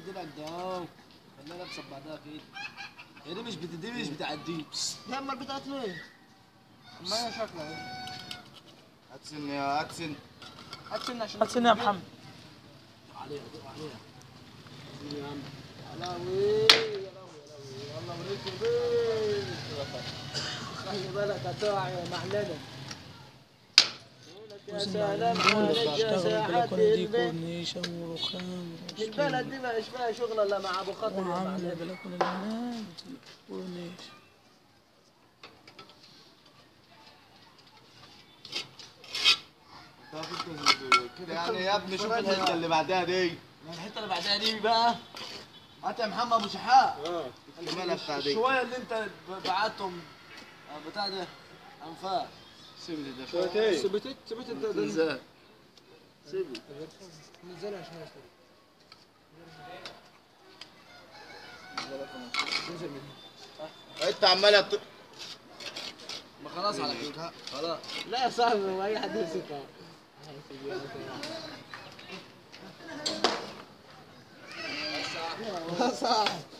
بتدلع ده خليها لابسه بعدها كده هي دي مش بت- دي مش بتعدي يا اما بتاعت ليه؟ ما هي شكلها هات سن يا هات سن هات سن عشان هات سنة يا محمد عليها دق عليها يا عم يا لهوي يا لهوي يا لهوي والله وريته بيه خلي بالك هتقع يا معلمة يا سلام عليك يا اشتغل ساعات البلكونة دي البيت كورنيشة ورخام البلد دي مش فيها شغل الا مع ابو خاطر يا وعامل معلم البلكونة اللي هناك كورنيش طب انت كده يعني يا ابني شوف الحته اللي بعدها دي الحته اللي بعدها دي بقى هات يا محمد ابو شحات خلي بالك بتاع دي الشويه اللي انت ب- بعتهم آه، بتاع ده انفاق سيب لي ده سبتت سبتت ده انزل نزلها شويه انت عمال ت- ما خلاص على كده خلاص لا يا صاحبي هو اي حد يمسكها صح